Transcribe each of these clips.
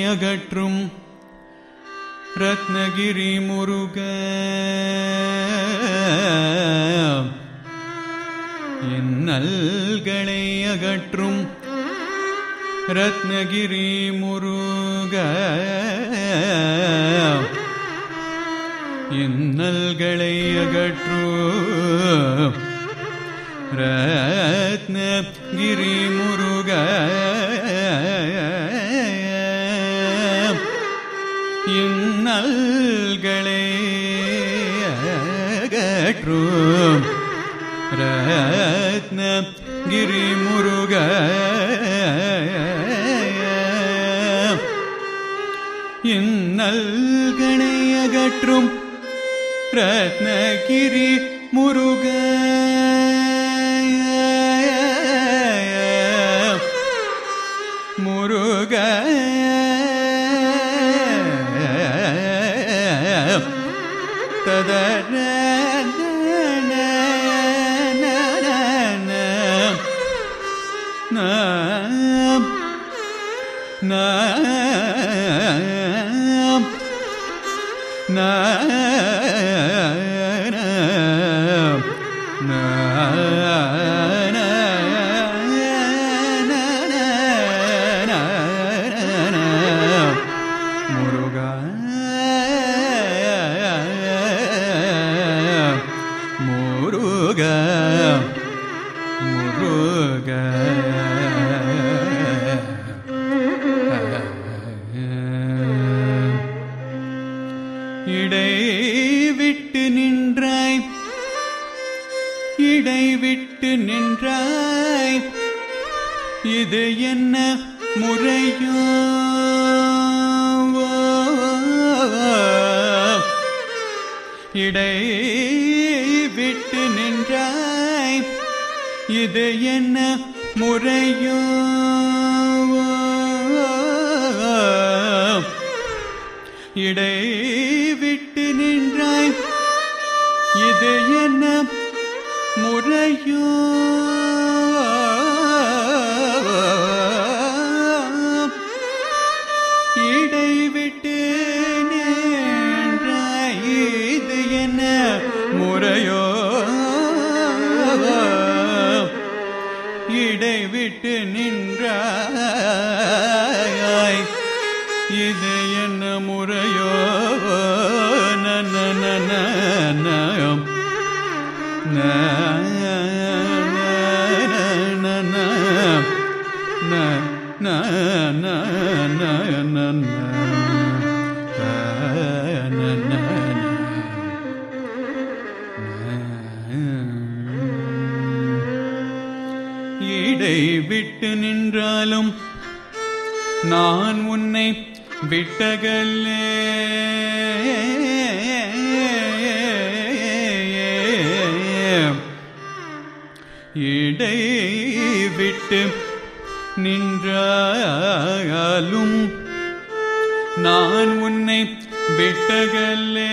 அகற்றும் ரத்னகிரி முருக இன்னல்களை அகற்றும் ரத்னகிரி முருக இன்னல்களை அகற்றும் ரத்னகிரி முருக இன்னல்களை அகற்றும் ரத்னகிரி முருக இன்னல்களை அகற்றும் ரத்னகிரி முருக முருக ததன முருகா முருக முருக இடை விட்டு நின்றாய் இடை விட்டு நின்றாய் இது என்ன முறையோ இடை விட்டு நின்றாய் இது என்ன முறையோ இடை விட்டு நின்றாய் இது என்ன முறையோ இடை விட்டு நின்றாய் இது என்ன முறையோ இடை விட்டு நின்றாய் இது என்ன முறையோ நன நன நயம் இடை விட்டு நின்றாலும் நான் உன்னை விட்டகல்லே இடை விட்டு நின்றாலும் நான் உன்னை விட்டகல்லே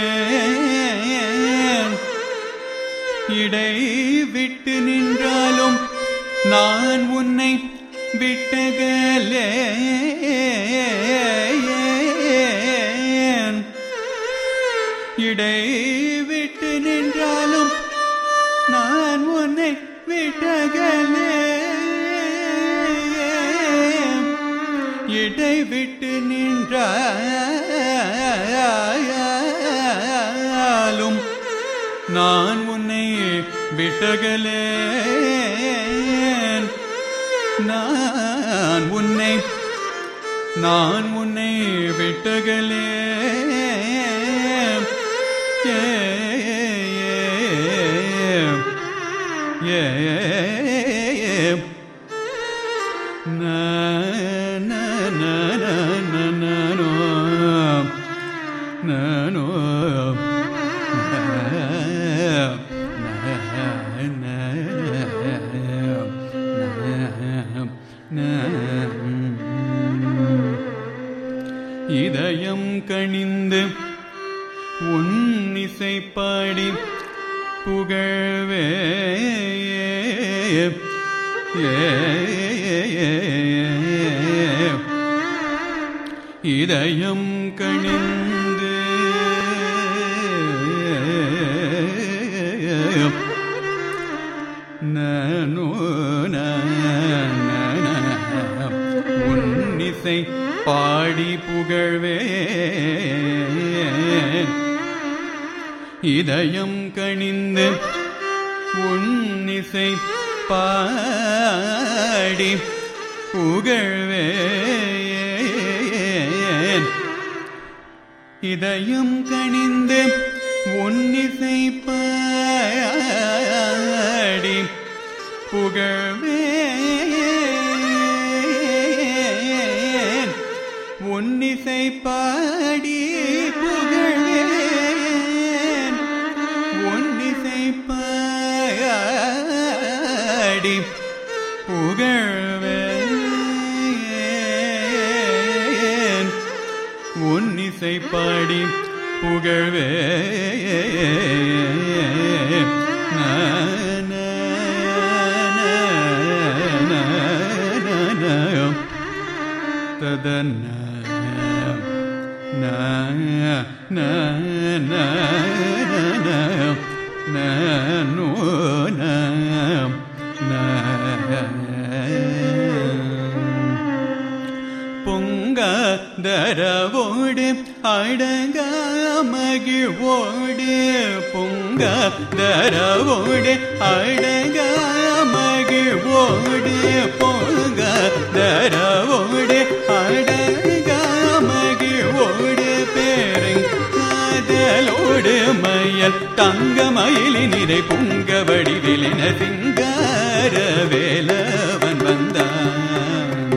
இடை விட்டு நின்றாலும் நான் உன்னை விட்டகலே இடை விட்டு நின்றாலும் நான் உன்னை விட்டகலே இடை விட்டு நின்றாலும் நான் உன்னை விட்டகலே நான் உன்னை நான் உன்னை விட்டகலே ஏ ஏ ஏ ந ந ந ந ந ந நோ ந நோ இதயம் கணிந்து உன் இசை பாடி புகழ்வே இதயம் கணிந்து நானோ உன்னிசை பாடி புகழ்வே இதயம் கணிந்து உன்னிசை பாடி புகழ்வேன் இதயம் கணிந்து உன்னிசை பாடி புகழ்வேன் உன்னிசை பாடி புகழ்வேன் உன்னிசை பாடி புகழ்வேன் உன்னிசை பாடி புகழ்வே ததன நோ பொங்க தரவோடு அடங்க மகிழ்வோடு பொங்க தரவோடு அடங்க மகிழ்வோடு பொங்க தரவோடு அடங்க மகிழ்வோடு பேருங்க காதலோடு மயல் தங்க மயிலினிரை புங்க வடிவிலின சிங்கார வேலவன் வந்தான்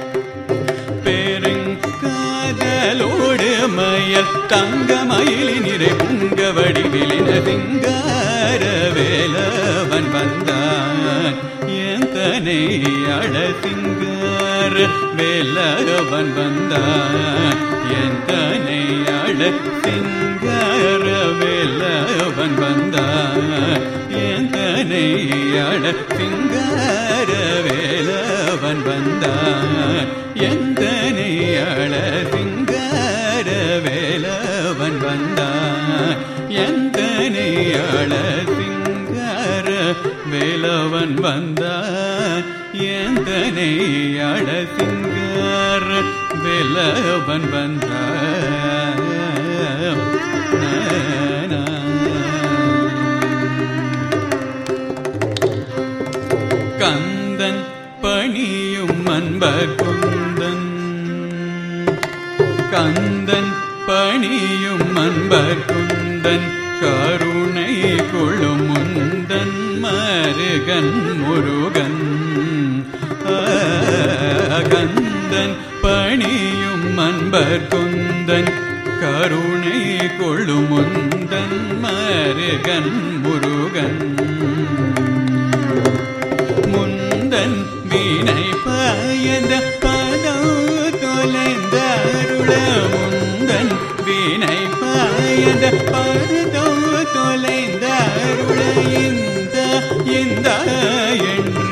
பெருங்காதலோடு மயல் தங்க மயிலினிரை புங்க வடிவிலின சிங்கார வேலவன் வந்தான் எந்தனை அழ சிங்கார வேலவன் வந்தான் எந்தனை அழ சிங்கார வேலவன் வந்தான் எந்தனை அழ சிங்கார வேலவன் வந்தான் எந்தனை அழ சிங்கார வேலவன் வந்தான் எந்தனை அழ சிங்கார வேலவன் வந்தான் எந்தனை அழ சிங்கார வேலவன் வந்தான் கந்தன் பணியும் அன்பர் குந்தன் கந்தன் பணியும் அன்பர் குந்தன் கருணை கொழும் முந்தன் மருகன் முருகன் கந்தன் பணியும் அன்பர் குந்தன் கருணை கொழும் முந்தன் மருகன் முருகன் முந்தன் வீணை பாயந்த பதம் தொலைந்தருள முந்தன் வீணை பாயந்த பதம் தொலைந்தருள இந்த இந்த என்று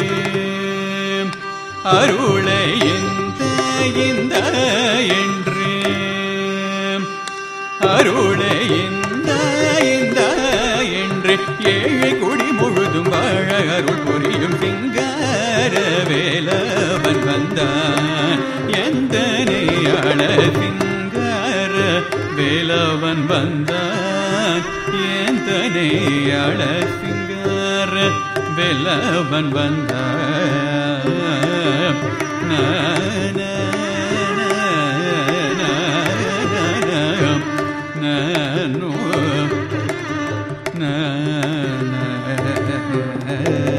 அருளை இந்த இந்த என்று அருளை இந்த இந்த என்று ஏழை குடி முழுதும் வாழ அருள் புரியும் சிங்கார வேலவன் வந்தான் எந்தனை அழ சிங்கார வேலவன் வந்தான் எந்தனை அழ சிங்கார வேலவன் வந்தான் நா, நா, நா, நா, நா, நா, நோ, நா, நா,